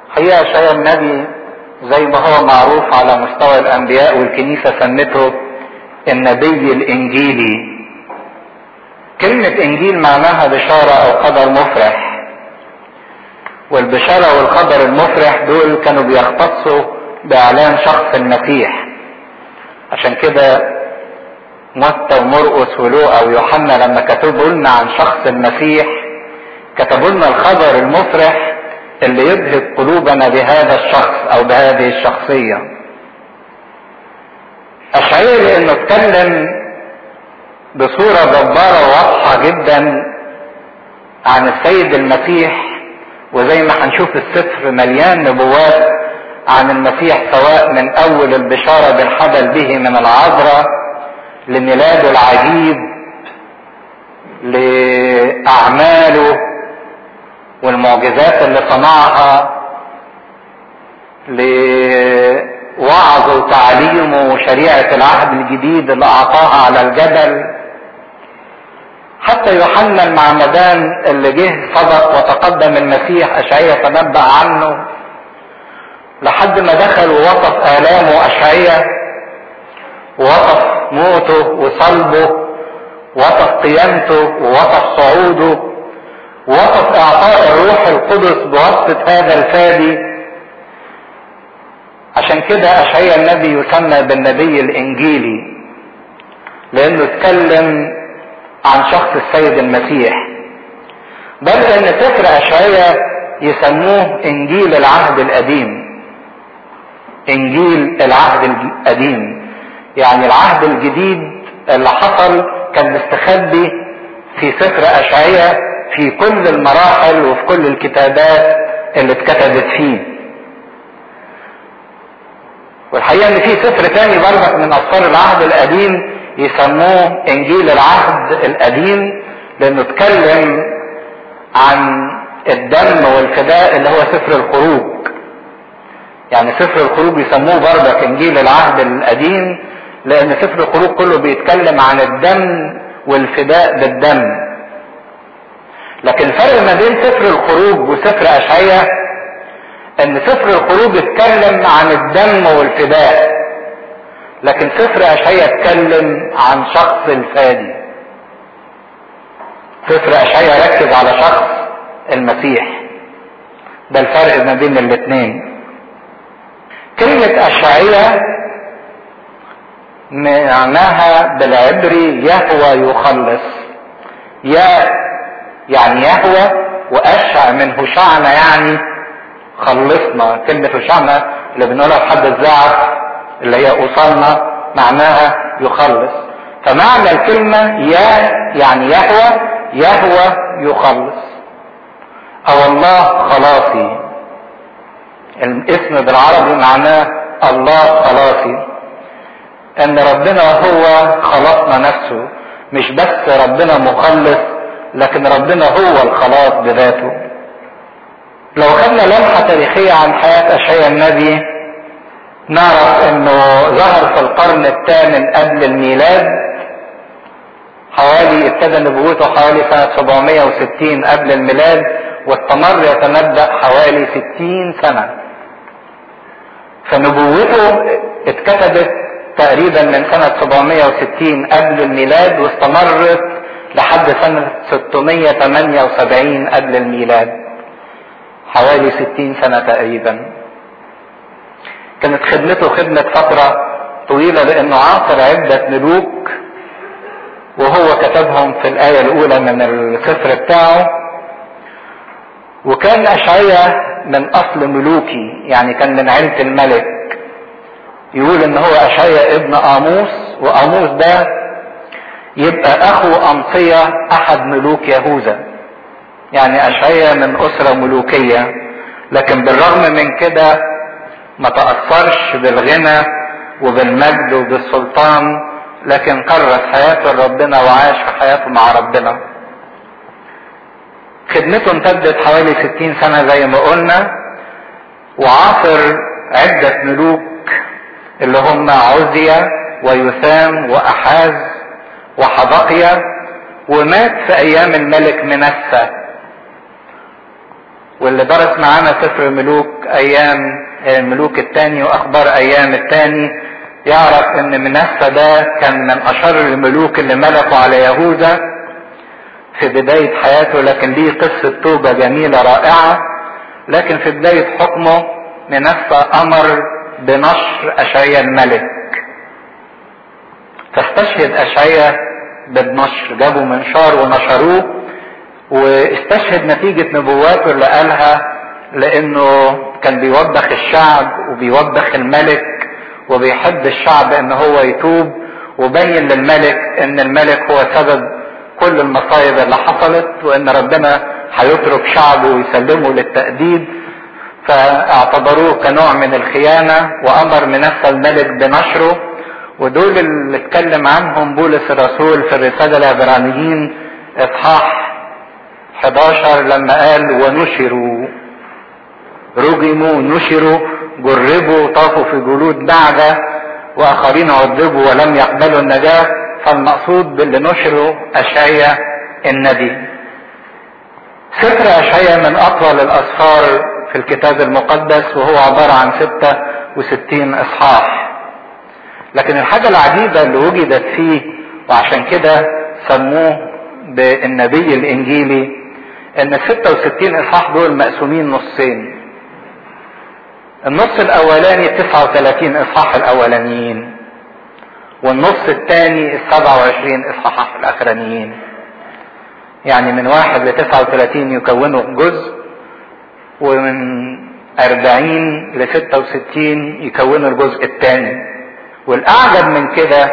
حقيقة أشعيا النبي زي ما هو معروف على مستوى الأنبياء والكنيسة سمته النبي الإنجيلي كلمة إنجيل معناها بشارة أو خبر مفرح والبشارة والخبر المفرح دول كانوا بيختصوا بإعلان شخص المسيح عشان كده متى ومرقس ولوقا ويوحنا لما كتبوا لنا عن شخص المسيح كتبوا لنا الخبر المفرح اللي يبهج قلوبنا بهذا الشخص او بهذه الشخصيه اشعياء لانه اتكلم بصوره جباره واضحه جدا عن السيد المسيح وزي ما هنشوف السفر مليان نبوات عن المسيح سواء من اول البشاره بالحبل به من العذراء لميلاده العجيب لاعماله والمعجزات اللي صنعها لوعظه وتعليمه وشريعه العهد الجديد اللي اعطاها على الجبل حتى يوحنا المعمدان اللي جه سبق وتقدم المسيح اشعياء تنبأ عنه لحد ما دخل ووصف آلامه أشعياء ووصف موته وصلبه وصف قيامته ووصف صعوده ووصف إعطاء الروح القدس بواسطة هذا الفادي عشان كده أشعياء النبي يسمى بالنبي الإنجيلي لأنه اتكلم عن شخص السيد المسيح بل ان سفر اشعياء يسموه انجيل العهد القديم انجيل العهد القديم يعني العهد الجديد اللي حصل كان مستخبي في سفر اشعياء في كل المراحل وفي كل الكتابات اللي اتكتبت فيه والحقيقه ان في سفر تاني برضك من اسفار العهد القديم يسموه انجيل العهد القديم لانه اتكلم عن الدم والفداء اللي هو سفر الخروج يعني سفر الخروج يسموه برضك انجيل العهد القديم لان سفر الخروج كله بيتكلم عن الدم والفداء بالدم لكن الفرق ما بين سفر الخروج وسفر اشعياء ان سفر الخروج اتكلم عن الدم والفداء لكن سفر اشعياء اتكلم عن شخص الفادي سفر اشعياء ركز على شخص المسيح ده الفرق ما بين الاثنين كلمة اشعياء معناها بالعبري يهوى يخلص يا يعني يهوى واشع من هشعنا يعني خلصنا كلمة هشعنا اللي بنقولها في حد الزعف اللي هي أوصلنا معناها يخلص فمعنى الكلمة يا يعني يهوى يهوى يخلص أو الله خلاصي الاسم بالعربي معناه الله خلاصي ان ربنا هو خلصنا نفسه مش بس ربنا مخلص لكن ربنا هو الخلاص بذاته لو خدنا لمحة تاريخية عن حياة أشعياء النبي نعرف انه ظهر في القرن الثامن قبل الميلاد حوالي ابتدى نبوته حوالي سنة 760 قبل الميلاد واستمر يتنبأ حوالي 60 سنة فنبوته اتكتبت تقريبا من سنة 760 قبل الميلاد واستمرت لحد سنة 678 قبل الميلاد حوالي 60 سنة تقريبا كانت خدمته خدمة فترة طويلة لأنه عاصر عدة ملوك وهو كتبهم في الآية الأولى من السفر بتاعه وكان أشعية من أصل ملوكي يعني كان من عيلة الملك يقول إن هو أشعية ابن آموس وآموس ده يبقى أخو أمصية أحد ملوك يهوذا يعني أشعية من أسرة ملوكية لكن بالرغم من كده ما تأثرش بالغنى وبالمجد وبالسلطان لكن كرس حياته لربنا وعاش في حياته مع ربنا خدمته امتدت حوالي ستين سنة زي ما قلنا وعاصر عدة ملوك اللي هم عزية ويثام وأحاز وحبقية ومات في أيام الملك منسى واللي درس معانا سفر ملوك ايام الملوك الثاني واخبار ايام الثاني يعرف ان منسى ده كان من اشر الملوك اللي ملكوا على يهوذا في بداية حياته لكن ليه قصة توبة جميلة رائعة لكن في بداية حكمه منسى امر بنشر اشعيا الملك فاستشهد اشعيا بالنشر جابوا منشار ونشروه واستشهد نتيجة نبواته اللي قالها لانه كان بيوبخ الشعب وبيوبخ الملك وبيحب الشعب ان هو يتوب وبين للملك ان الملك هو سبب كل المصايب اللي حصلت وان ربنا هيترك شعبه ويسلمه للتأديب فاعتبروه كنوع من الخيانة وامر منسى الملك بنشره ودول اللي اتكلم عنهم بولس الرسول في الرسالة العبرانيين اصحاح 11 لما قال ونشروا رجموا نشروا جربوا طافوا في جلود بعدة واخرين عذبوا ولم يقبلوا النجاة فالمقصود باللي نشروا اشعيا النبي سفر اشعيا من اطول الاسفار في الكتاب المقدس وهو عبارة عن 66 اصحاح لكن الحاجة العجيبة اللي وجدت فيه وعشان كده سموه بالنبي الانجيلي ان ال 66 اصحاح دول مقسومين نصين النص الاولاني 39 اصحاح الاولانيين والنص الثاني ال 27 اصحاح الاخرانيين يعني من واحد ل 39 يكونوا جزء ومن 40 ل 66 يكونوا الجزء الثاني والاعجب من كده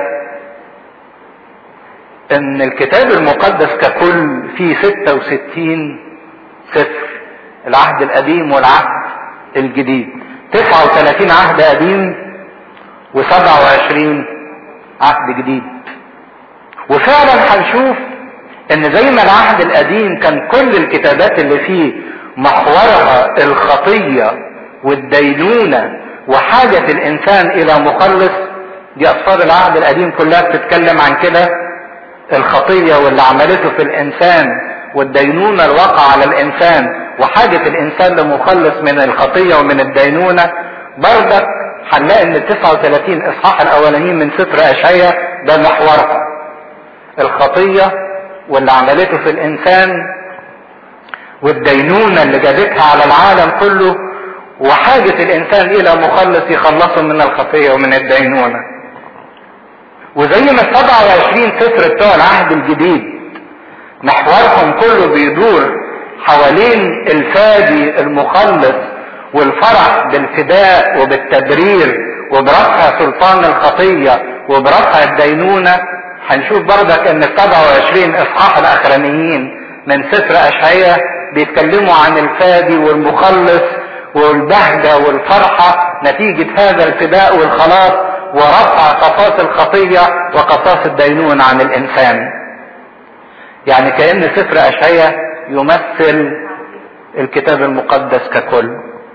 ان الكتاب المقدس ككل فيه 66 سفر العهد القديم والعهد الجديد 39 عهد قديم و27 عهد جديد وفعلا هنشوف ان زي ما العهد القديم كان كل الكتابات اللي فيه محورها الخطية والدينونة وحاجة الانسان الى مخلص دي اسفار العهد القديم كلها بتتكلم عن كده الخطية واللي عملته في الانسان والدينونة الواقع على الانسان وحاجة الانسان لمخلص من الخطية ومن الدينونة بردك هنلاقي ان ال 39 اصحاح الاولانيين من سفر اشعيا ده محورها الخطية واللي عملته في الانسان والدينونة اللي جابتها على العالم كله وحاجة الانسان الى مخلص يخلصه من الخطية ومن الدينونة وزي ما ال 27 سفر بتوع العهد الجديد محورهم كله بيدور حوالين الفادي المخلص والفرح بالفداء وبالتبرير وبرفع سلطان الخطية وبرفع الدينونة هنشوف برضك ان ال 27 اصحاح الاخرانيين من سفر اشعياء بيتكلموا عن الفادي والمخلص والبهجة والفرحة نتيجة هذا الفداء والخلاص ورفع قصاص الخطية وقصاص الدينون عن الانسان يعني كأن سفر اشعياء يمثل الكتاب المقدس ككل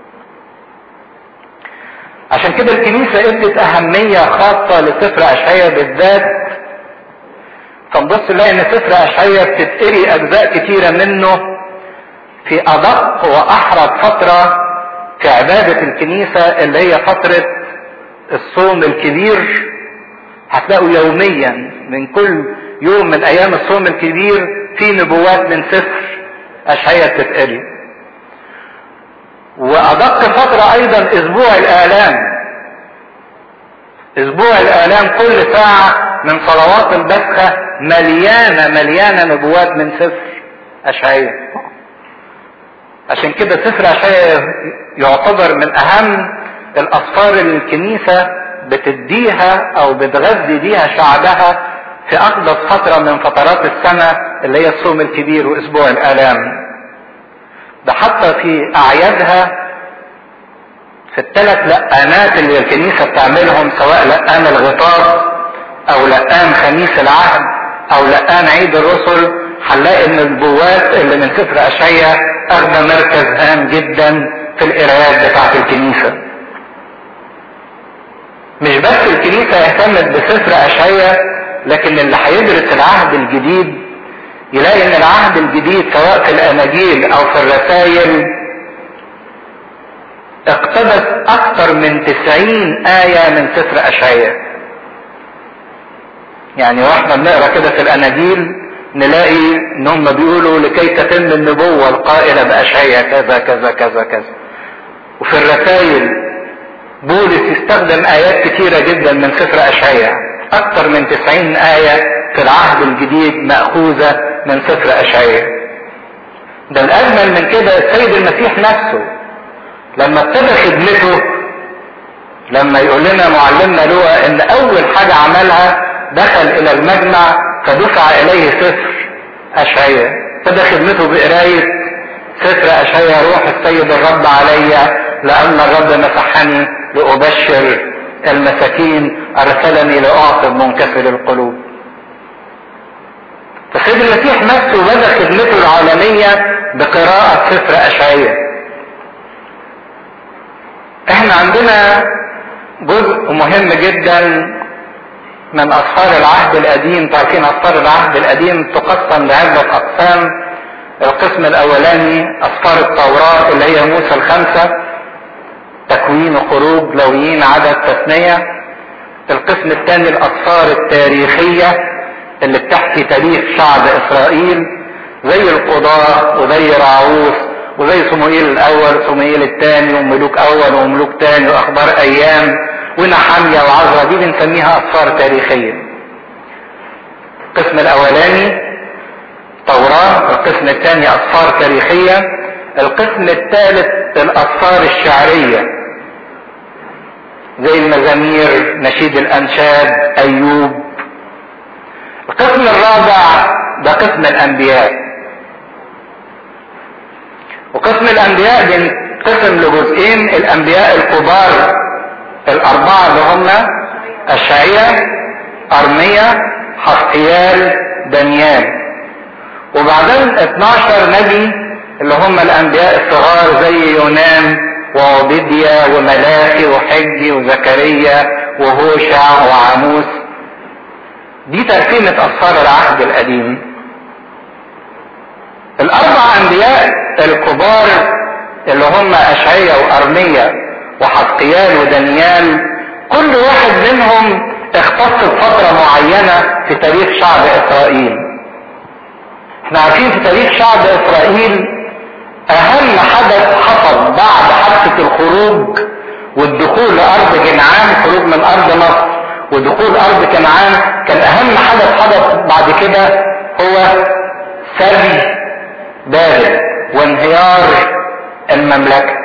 عشان كده الكنيسة ادت اهمية خاصة لسفر اشعياء بالذات فنبص نلاقي ان سفر اشعياء بتتقري اجزاء كتيرة منه في ادق واحرج فترة في عبادة الكنيسة اللي هي فترة الصوم الكبير هتلاقوا يوميا من كل يوم من ايام الصوم الكبير في نبوات من سفر اشعياء بتتقري وادق فترة ايضا اسبوع الالام اسبوع الالام كل ساعة من صلوات البسخة مليانة مليانة نبوات من سفر اشعياء عشان كده سفر اشعياء يعتبر من اهم الاسفار اللي الكنيسة بتديها او بتغذي بيها شعبها في اقدس فترة من فترات السنة اللي هي الصوم الكبير واسبوع الالام ده حتى في اعيادها في الثلاث لقانات اللي الكنيسة بتعملهم سواء لقان الغطاس او لقان خميس العهد او لقان عيد الرسل هنلاقي ان النبوات اللي من سفر اشعياء اخذ مركز هام جدا في القرايات بتاعت الكنيسة مش بس الكنيسة اهتمت بسفر اشعياء لكن اللي هيدرس العهد الجديد يلاقي ان العهد الجديد سواء في الاناجيل او في الرسائل اقتبس اكثر من تسعين آية من سفر اشعياء يعني واحنا بنقرا كده في الاناجيل نلاقي ان هم بيقولوا لكي تتم النبوة القائلة باشعياء كذا كذا كذا كذا وفي الرسائل بولس يستخدم ايات كتيرة جدا من سفر اشعياء اكثر من تسعين آية في العهد الجديد مأخوذة من سفر اشعياء ده الاجمل من كده السيد المسيح نفسه لما ابتدى خدمته لما يقول لنا معلمنا لوقا ان اول حاجة عملها دخل الى المجمع فدفع اليه سفر اشعياء ابتدى خدمته بقراية سفر اشعياء روح السيد الرب علي لان الرب مسحني لابشر المساكين ارسلني لاعطي منكسر القلوب فسيد المسيح نفسه بدا خدمته العالمية بقراءة سفر اشعياء احنا عندنا جزء مهم جدا من اسفار العهد القديم تعرفين اسفار العهد القديم تقسم لعدة اقسام القسم الاولاني اسفار التوراة اللي هي موسى الخمسة تكوين وخروج لويين عدد تثنية القسم الثاني الاسفار التاريخية اللي بتحكي تاريخ شعب اسرائيل زي القضاة وزي راعوث وزي صموئيل الاول صموئيل الثاني وملوك اول وملوك ثاني واخبار ايام ونحمية وعزرا دي بنسميها اسفار تاريخية القسم الاولاني توراة القسم الثاني اسفار تاريخية القسم الثالث الاسفار الشعرية زي المزامير نشيد الانشاد ايوب القسم الرابع ده قسم الانبياء وقسم الانبياء بينقسم لجزئين الانبياء الكبار الاربعه اللي هم اشعياء ارميا حسقيال دانيال وبعدين 12 نبي اللي هم الانبياء الصغار زي يونان وعبيديا وملاخي وحجي وزكريا وهوشع وعاموس دي تركيبة أسفار العهد القديم الأربع أنبياء الكبار اللي هم أشعية وأرمية وحسقيال ودانيال كل واحد منهم اختص بفترة معينة في تاريخ شعب إسرائيل احنا عارفين في تاريخ شعب إسرائيل أهم حدث حصل بعد حادثة الخروج والدخول لأرض جنعان خروج من أرض مصر ودخول أرض كنعان كان أهم حدث حدث بعد كده هو سري بابل وانهيار المملكة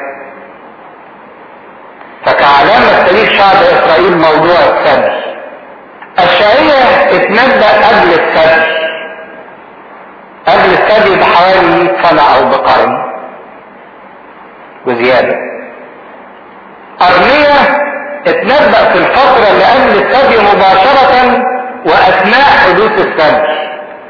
فكعلامة تاريخ شعب إسرائيل موضوع السبي الشعية اتنبأ قبل السبي قبل السبي بحوالي 100 سنة أو بقرن وزيادة أرمية اتنبأ في الفترة اللي قبل السبي مباشرة وأثناء حدوث السبي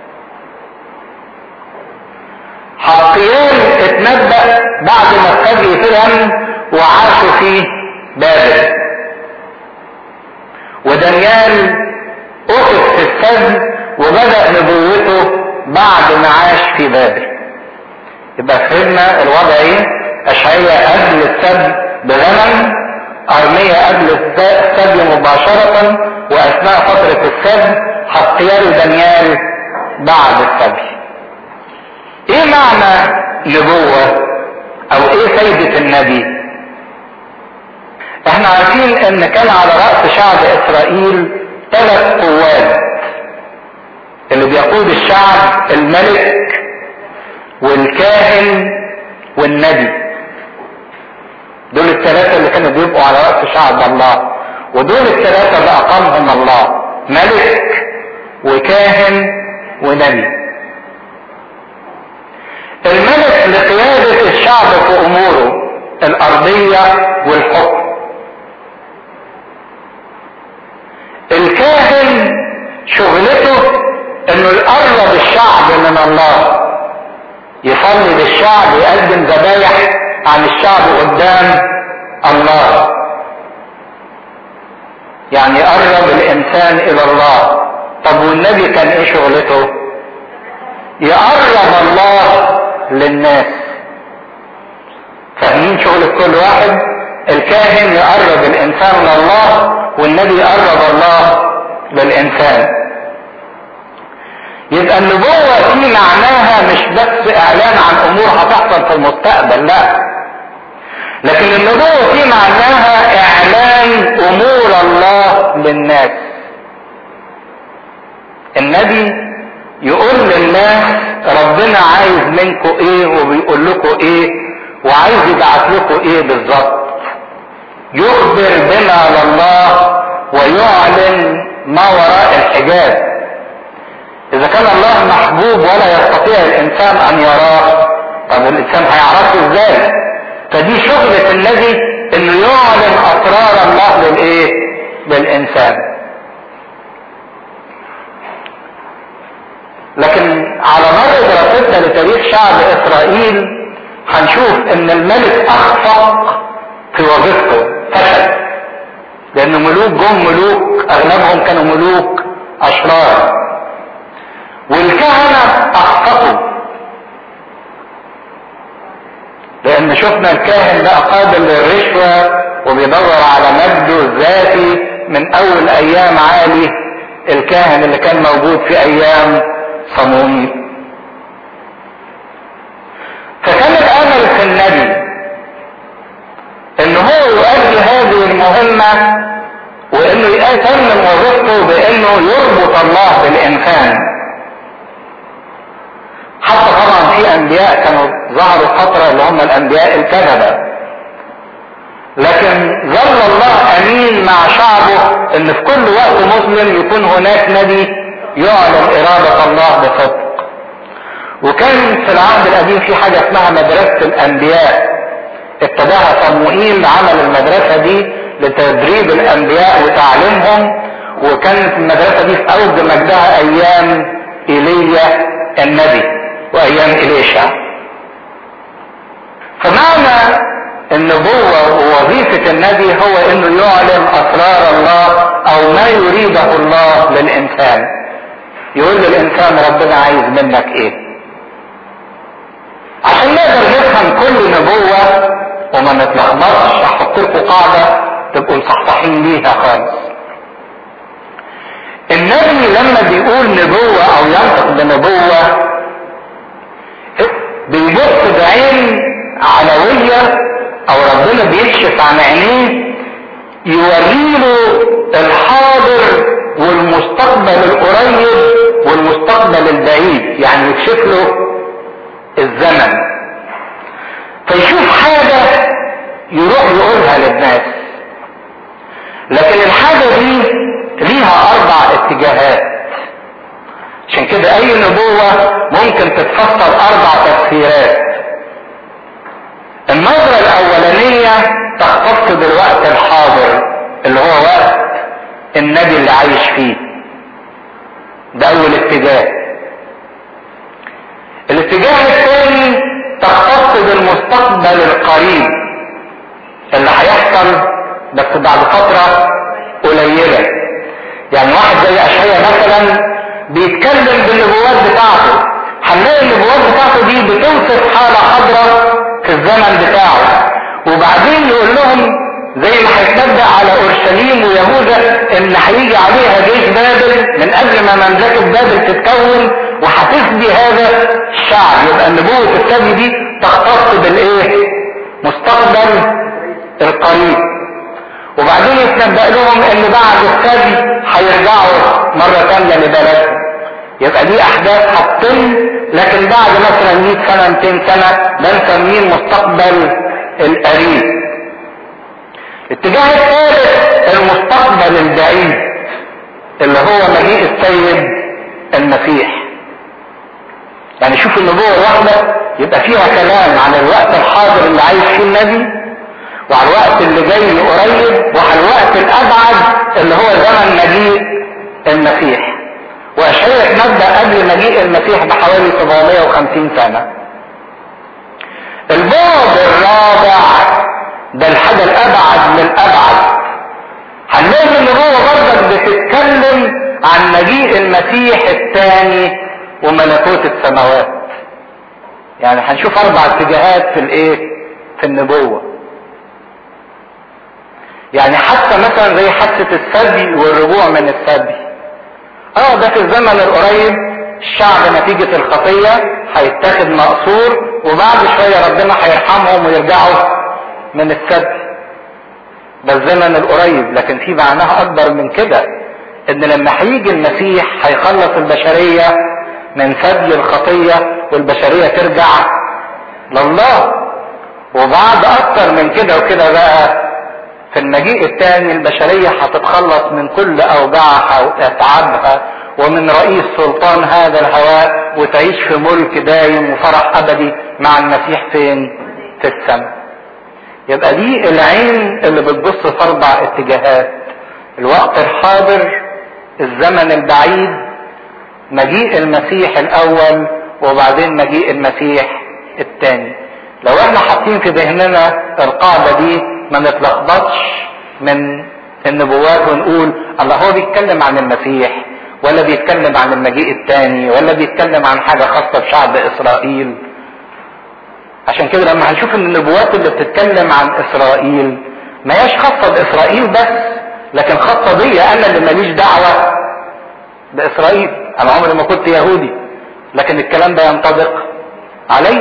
حقيان اتنبأ بعد ما السبي فهم وعاشوا في بابل ودانيال أخذ في السبي وبدأ نبوته بعد ما عاش في بابل يبقى فهمنا الوضع ايه اشعياء قبل السبي بزمن ارمية قبل السبي مباشرة واثناء فترة السبي حقيال ودانيال بعد السبي ايه معنى نبوة او ايه فايدة النبي احنا عارفين ان كان على رأس شعب اسرائيل ثلاث قوات اللي بيقود الشعب الملك والكاهن والنبي دول الثلاثة اللي كانوا بيبقوا على رأس شعب الله ودول الثلاثة اللي أقامهم الله ملك وكاهن ونبي الملك لقيادة الشعب في أموره الأرضية والحكم الكاهن شغلته انه يقرب الشعب من الله يصلي للشعب يقدم ذبايح عن الشعب قدام الله يعني يقرب الانسان الى الله طب والنبي كان ايه شغلته يقرب الله للناس فاهمين شغل كل واحد الكاهن يقرب الانسان لله والنبي يقرب الله للانسان يبقى النبوة في معناها مش بس اعلان عن امور هتحصل في المستقبل لا لكن النبوة في معناها اعلان امور الله للناس النبي يقول للناس ربنا عايز منكم ايه وبيقول لكم ايه وعايز يبعت لكم ايه بالظبط يخبر بما لله ويعلن ما وراء الحجاب اذا كان الله محبوب ولا يستطيع الانسان ان يراه طب الانسان هيعرفه ازاي فدي شغلة الذي انه يعلن اسرار الله للايه للانسان لكن على مر دراستنا لتاريخ شعب اسرائيل هنشوف ان الملك اخفق في وظيفته فشل لان ملوك جم ملوك اغلبهم كانوا ملوك اشرار والكهنة اخفقوا لان شفنا الكاهن ده قابل للرشوة وبيدور على مجده الذاتي من اول ايام عالي الكاهن اللي كان موجود في ايام صموئيل فكان الامل في النبي ان هو يؤدي هذه المهمة وانه يتمم وظيفته بانه يربط الله بالانسان حتى طبعا في انبياء كانوا ظهروا فترة اللي هم الانبياء الكذبة لكن ظل الله امين مع شعبه ان في كل وقت مسلم يكون هناك نبي يعلن ارادة الله بصدق وكان في العهد القديم في حاجة اسمها مدرسة الانبياء ابتداها صموئيل عمل المدرسة دي لتدريب الانبياء وتعليمهم وكانت المدرسة دي في اوج مجدها ايام ايليا النبي وايام اليشا فمعنى النبوة ووظيفة النبي هو انه يعلن اسرار الله او ما يريده الله للانسان يقول للانسان ربنا عايز منك ايه عشان نقدر نفهم كل نبوة وما نتلخبطش احط لكم قاعدة تبقوا مصحصحين ليها خالص النبي لما بيقول نبوة او ينطق بنبوة بيبص بعين علوية او ربنا بيكشف عن عينيه يوريله الحاضر والمستقبل القريب والمستقبل البعيد يعني يكشف له الزمن فيشوف حاجة يروح يقولها للناس لكن الحاجة دي ليها اربع اتجاهات عشان كده اي نبوة ممكن تتفسر اربع تفسيرات النظرة الاولانية تختص بالوقت الحاضر اللي هو وقت النبي اللي عايش فيه ده اول اتجاه الاتجاه الثاني تختص بالمستقبل القريب اللي هيحصل بس بعد فترة قليلة يعني واحد زي اشعيا مثلا بيتكلم بالنبوات بتاعته هنلاقي النبوات بتاعته دي بتوصف حالة حاضرة في الزمن بتاعه وبعدين يقول لهم زي ما هيتنبأ على اورشليم ويهوذا ان هيجي عليها جيش بابل من قبل ما مملكة بابل تتكون وهتفدي هذا الشعب يبقى النبوة الثدي دي تختص بالايه مستقبل القريب وبعدين يتنبأ لهم ان بعد الثدي هيرجعوا مرة ثانية لبلدهم يبقى دي احداث هتتم لكن بعد مثلا 100 سنة 200 سنة ده نسميه المستقبل القريب الاتجاه الثالث المستقبل البعيد اللي هو مجيء السيد المسيح يعني شوف النبوة الواحدة يبقى فيها كلام عن الوقت الحاضر اللي عايش فيه النبي وعلى الوقت اللي جاي قريب وعلى الوقت الابعد اللي هو زمن مجيء المسيح واشعياء نبدا قبل مجيء المسيح بحوالي 750 سنه البعد الرابع ده الحاجه الابعد من الابعد هنلاقي ان هو برضك بتتكلم عن مجيء المسيح الثاني وملكوت السماوات يعني هنشوف اربع اتجاهات في الايه في النبوه يعني حتى مثلا زي حادثة الثدي والرجوع من الثدي اه ده في الزمن القريب الشعب نتيجة الخطية هيتاخد مقصور وبعد شوية ربنا هيرحمهم ويرجعوا من الثدي ده الزمن القريب لكن في معناها اكبر من كده ان لما هيجي المسيح هيخلص البشرية من ثدي الخطية والبشرية ترجع لله وبعد اكتر من كده وكده بقى في المجيء الثاني البشرية هتتخلص من كل اوجاعها واتعابها ومن رئيس سلطان هذا الهواء وتعيش في ملك دايم وفرح ابدي مع المسيح فين في السماء يبقى دي العين اللي بتبص في اربع اتجاهات الوقت الحاضر الزمن البعيد مجيء المسيح الاول وبعدين مجيء المسيح الثاني لو احنا حاطين في ذهننا القاعدة دي ما نتلخبطش من النبوات ونقول الله هو بيتكلم عن المسيح ولا بيتكلم عن المجيء الثاني ولا بيتكلم عن حاجة خاصة بشعب اسرائيل عشان كده لما هنشوف ان النبوات اللي بتتكلم عن اسرائيل ما هياش خاصة باسرائيل بس لكن خاصة بيا انا اللي ماليش دعوة باسرائيل انا عمري ما كنت يهودي لكن الكلام ده ينطبق علي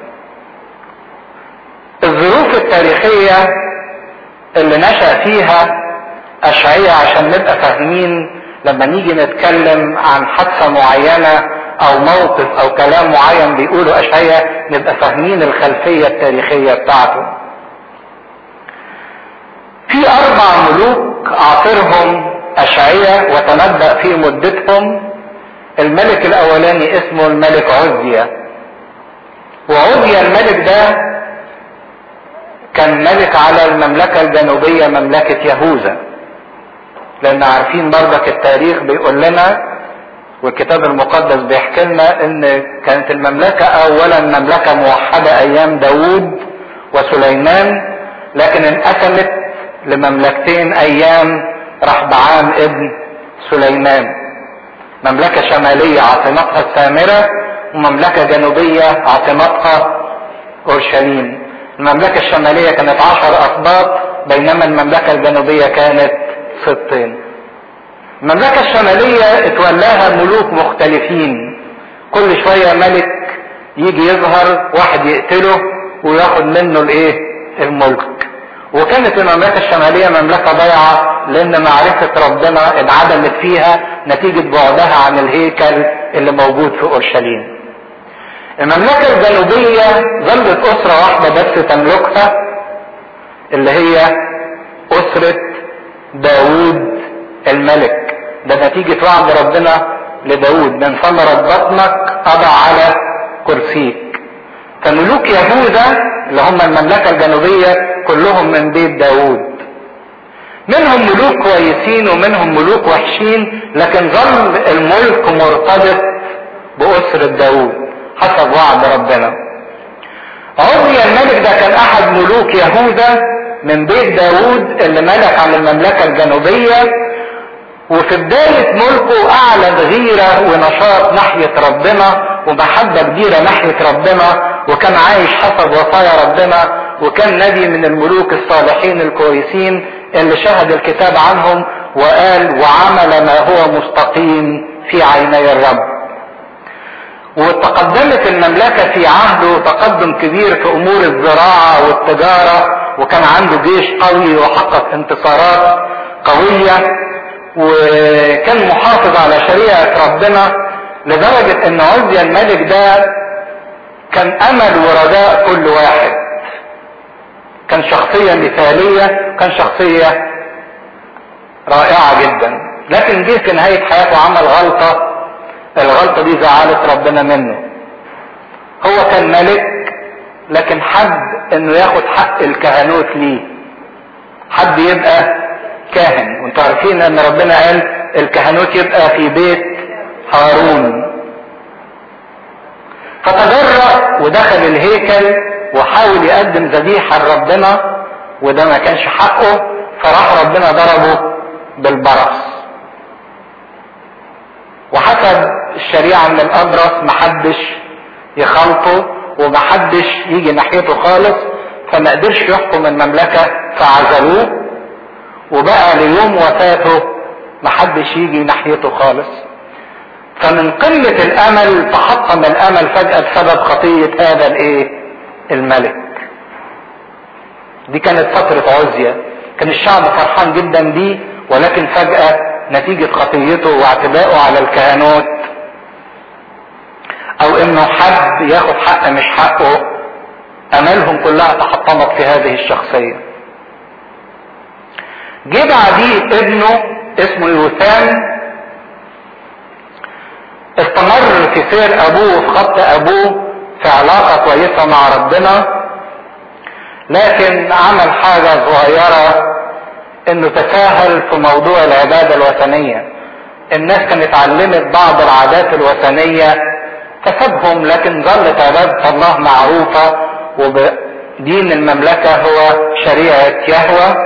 الظروف التاريخية اللي نشأ فيها اشعية عشان نبقى فاهمين لما نيجي نتكلم عن حادثة معينة او موقف او كلام معين بيقوله اشعياء نبقى فاهمين الخلفية التاريخية بتاعته في اربع ملوك عاصرهم اشعياء وتنبأ في مدتهم الملك الاولاني اسمه الملك عزيا وعزيا الملك ده كان ملك على المملكة الجنوبية مملكة يهوذا لان عارفين برضك التاريخ بيقول لنا والكتاب المقدس بيحكي لنا ان كانت المملكة اولا مملكة موحدة ايام داوود وسليمان لكن انقسمت لمملكتين ايام رحبعام ابن سليمان مملكة شمالية عاصمتها السامرة ومملكة جنوبية عاصمتها اورشليم المملكة الشمالية كانت عشر اسباط بينما المملكة الجنوبية كانت ستين المملكة الشمالية اتولاها ملوك مختلفين كل شوية ملك يجي يظهر واحد يقتله وياخد منه الايه الملك وكانت المملكة الشمالية مملكة ضيعة لان معرفة ربنا انعدمت فيها نتيجة بعدها عن الهيكل اللي موجود في اورشليم المملكة الجنوبية ظلت اسرة واحدة بس تملكها اللي هي اسرة داوود الملك ده نتيجة وعد ربنا لداود من ثمرة بطنك أضع على كرسيك فملوك يهوذا اللي هم المملكة الجنوبية كلهم من بيت داود منهم ملوك كويسين ومنهم ملوك وحشين لكن ظل الملك مرتبط بأسرة داود حسب وعد ربنا عزي الملك ده كان أحد ملوك يهوذا من بيت داود اللي ملك على المملكة الجنوبية وفي بداية ملكه أعلن غيرة ونشاط ناحية ربنا ومحبة كبيرة ناحية ربنا وكان عايش حسب وصايا ربنا وكان نبي من الملوك الصالحين الكويسين اللي شهد الكتاب عنهم وقال وعمل ما هو مستقيم في عيني الرب وتقدمت المملكة في عهده تقدم كبير في أمور الزراعة والتجارة وكان عنده جيش قوي وحقق انتصارات قوية وكان محافظ على شريعة ربنا لدرجة ان عزيا الملك ده كان امل ورجاء كل واحد كان شخصية مثالية كان شخصية رائعة جدا لكن جه في نهاية حياته عمل غلطة الغلطة دي زعلت ربنا منه هو كان ملك لكن حب انه ياخد حق الكهنوت ليه حد يبقى كاهن وانتوا عارفين ان ربنا قال الكهنوت يبقى في بيت هارون فتجرأ ودخل الهيكل وحاول يقدم ذبيحة لربنا وده ما كانش حقه فراح ربنا ضربه بالبرص وحسب الشريعة من الأبرص محدش يخلطه ومحدش يجي ناحيته خالص فما قدرش يحكم المملكة فعزلوه وبقى ليوم وفاته محدش يجي ناحيته خالص فمن قلة الامل تحطم الامل فجأة بسبب خطية هذا الايه الملك دي كانت فترة عزية كان الشعب فرحان جدا بيه ولكن فجأة نتيجة خطيته واعتدائه على الكهنوت او انه حد ياخد حق مش حقه املهم كلها تحطمت في هذه الشخصية جه بعديه ابنه اسمه يوثان استمر في سير ابوه في خط ابوه في علاقة كويسة مع ربنا لكن عمل حاجة صغيرة انه تساهل في موضوع العبادة الوثنية الناس كانت اتعلمت بعض العادات الوثنية فسابهم لكن ظلت عبادة الله معروفة ودين المملكة هو شريعة يهوى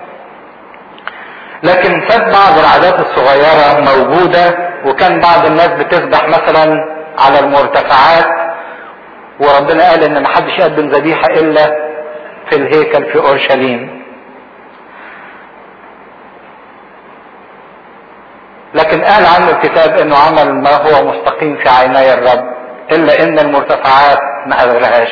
لكن ساب بعض العادات الصغيرة موجودة وكان بعض الناس بتسبح مثلا على المرتفعات وربنا قال ان محدش يقدم ذبيحة الا في الهيكل في اورشليم لكن قال عنه الكتاب انه عمل ما هو مستقيم في عيني الرب الا ان المرتفعات ما قدرهاش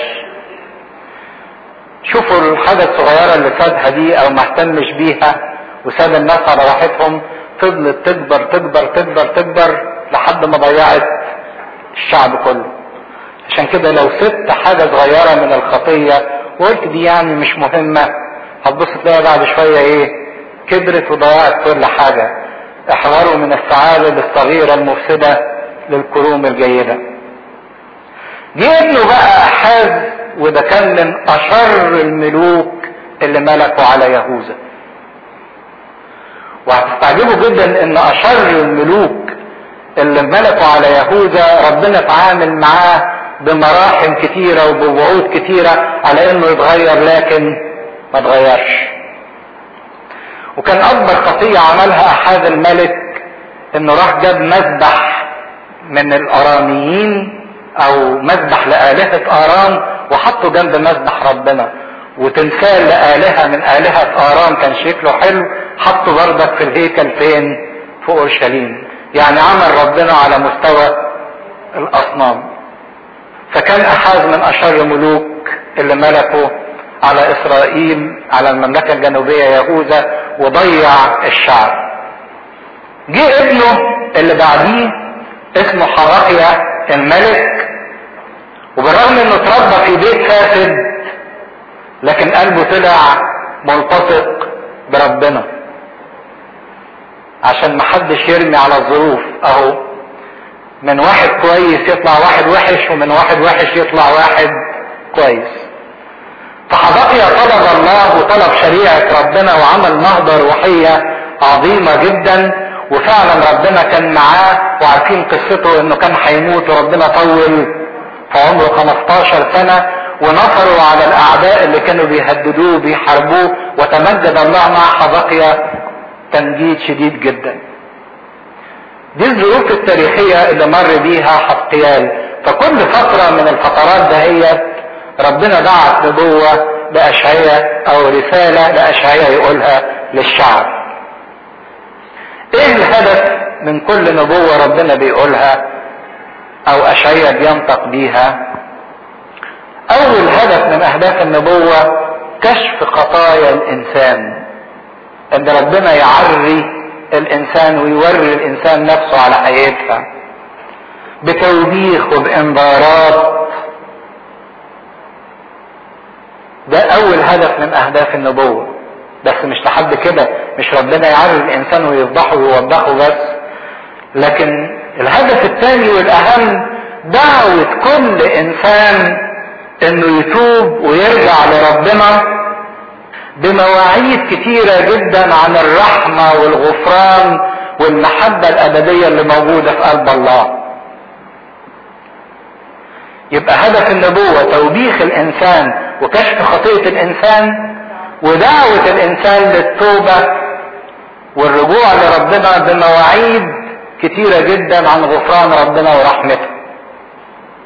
شوفوا الحاجة الصغيرة اللي سابها دي او ما اهتمش بيها وساب الناس على راحتهم فضلت تكبر تكبر تكبر تكبر لحد ما ضيعت الشعب كله عشان كده لو سبت حاجة صغيرة من الخطية وقلت دي يعني مش مهمة هتبص تلاقي بعد شوية ايه كبرت وضيعت كل حاجة احذروا من الثعالب الصغيرة المفسدة للكروم الجيدة جه ابنه بقى احاز وده كان من اشر الملوك اللي ملكوا على يهوذا وهتستعجبوا جدا ان اشر الملوك اللي ملكوا على يهوذا ربنا اتعامل معاه بمراحم كتيرة وبوعود كتيرة على انه يتغير لكن ما اتغيرش وكان اكبر خطية عملها احد الملك انه راح جاب مذبح من الاراميين او مذبح لآلهة ارام وحطه جنب مذبح ربنا وتمثال لآلهة من آلهة آرام كان شكله حلو حطه بردك في الهيكل فين في أورشليم يعني عمل ربنا على مستوى الأصنام فكان أحاز من أشر ملوك اللي ملكوا على إسرائيل على المملكة الجنوبية يهوذا وضيع الشعب جه ابنه اللي بعديه اسمه حرقيا الملك وبالرغم انه اتربى في بيت فاسد لكن قلبه طلع ملتصق بربنا عشان محدش يرمي على الظروف اهو من واحد كويس يطلع واحد وحش ومن واحد وحش يطلع واحد كويس فحبقيا طلب الله وطلب شريعة ربنا وعمل نهضة روحية عظيمة جدا وفعلا ربنا كان معاه وعارفين قصته انه كان هيموت وربنا طول في عمره 15 سنة ونصروا على الاعداء اللي كانوا بيهددوه بيحاربوه وتمجد الله مع حبقيا تمجيد شديد جدا دي الظروف التاريخية اللي مر بيها حبقيال فكل فترة من الفترات دهيت ربنا بعت نبوة لأشعية أو رسالة لأشعية يقولها للشعب ايه الهدف من كل نبوة ربنا بيقولها او اشعية بينطق بيها اول هدف من اهداف النبوة كشف خطايا الانسان ان ربنا يعري الانسان ويوري الانسان نفسه على حياتها بتوبيخ وبانذارات ده اول هدف من اهداف النبوة بس مش لحد كده مش ربنا يعري الانسان ويفضحه ويوضحه بس لكن الهدف الثاني والاهم دعوة كل انسان انه يتوب ويرجع لربنا بمواعيد كتيرة جدا عن الرحمة والغفران والمحبة الابدية اللي موجودة في قلب الله يبقى هدف النبوة توبيخ الانسان وكشف خطية الانسان ودعوة الانسان للتوبة والرجوع لربنا بمواعيد كتيرة جدا عن غفران ربنا ورحمته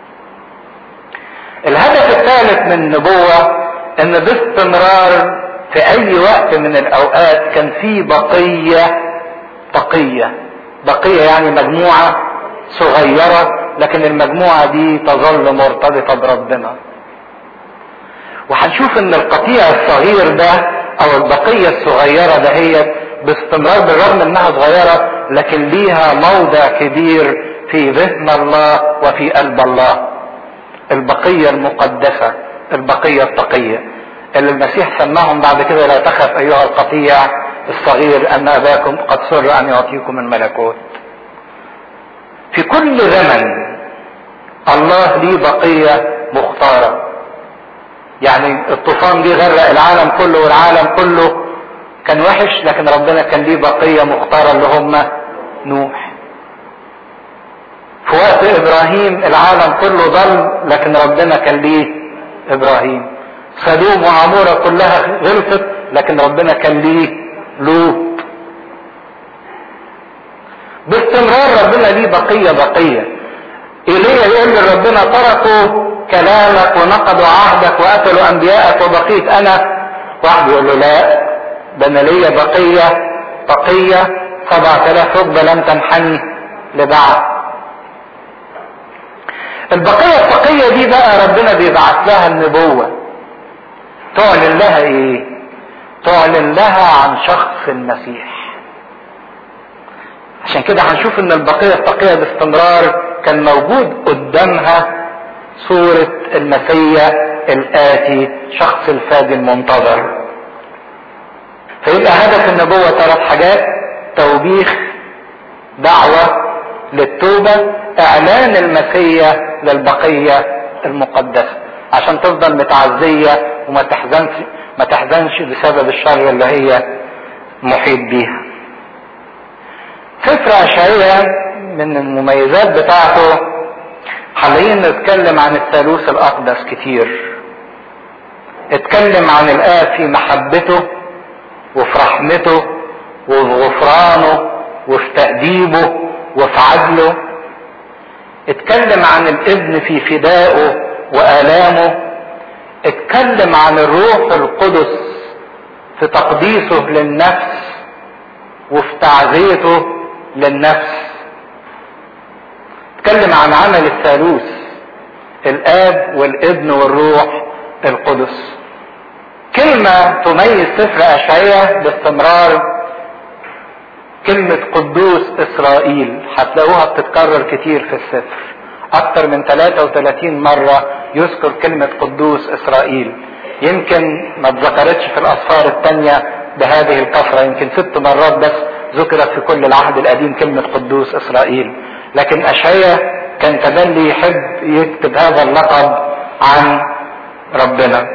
الهدف الثالث من النبوة ان باستمرار في اي وقت من الاوقات كان في بقية بقية بقية يعني مجموعة صغيرة لكن المجموعة دي تظل مرتبطة بربنا وهنشوف ان القطيع الصغير ده او البقية الصغيرة دهيت باستمرار بالرغم انها صغيرة لكن ليها موضع كبير في ذهن الله وفي قلب الله البقية المقدسة البقية التقية اللي المسيح سماهم بعد كده لا تخف ايها القطيع الصغير ان اباكم قد سر ان يعطيكم الملكوت في كل زمن الله ليه بقية مختارة يعني الطوفان دي غرق العالم كله والعالم كله كان وحش لكن ربنا كان ليه بقية مختارة اللي هم نوح في وقت ابراهيم العالم كله ضل لكن ربنا كان ليه ابراهيم سدوم وعمورة كلها غلطت لكن ربنا كان ليه لوط باستمرار ربنا ليه بقية بقية ايليا يقول لربنا تركوا كلامك ونقضوا عهدك وقتلوا انبياءك وبقيت انا واحد يقول له لا ده انا ليا بقية بقية سبعة آلاف ركبة لم تنحني لبعض البقية التقية دي بقى ربنا بيبعت لها النبوة تعلن لها ايه تعلن لها عن شخص المسيح عشان كده هنشوف ان البقية التقية باستمرار كان موجود قدامها صورة المسيح الآتي شخص الفادي المنتظر فيبقى هدف النبوة ثلاث حاجات توبيخ دعوة للتوبة اعلان المسيح للبقية المقدسة عشان تفضل متعزية وما تحزنش ما تحزنش بسبب الشر اللي هي محيط بيها سفر اشعياء من المميزات بتاعته حاليا نتكلم عن الثالوث الاقدس كتير اتكلم عن الاب في محبته وفي رحمته وفي غفرانه وفي تأديبه وفي عدله اتكلم عن الابن في فدائه وآلامه اتكلم عن الروح القدس في تقديسه للنفس وفي تعزيته للنفس اتكلم عن عمل الثالوث الاب والابن والروح القدس كلمة تميز سفر اشعياء باستمرار كلمة قدوس اسرائيل هتلاقوها بتتكرر كتير في السفر اكتر من 33 مرة يذكر كلمة قدوس اسرائيل يمكن ما اتذكرتش في الاسفار التانية بهذه الكثرة يمكن ست مرات بس ذكرت في كل العهد القديم كلمة قدوس اسرائيل لكن اشعياء كان تبلي يحب يكتب هذا اللقب عن ربنا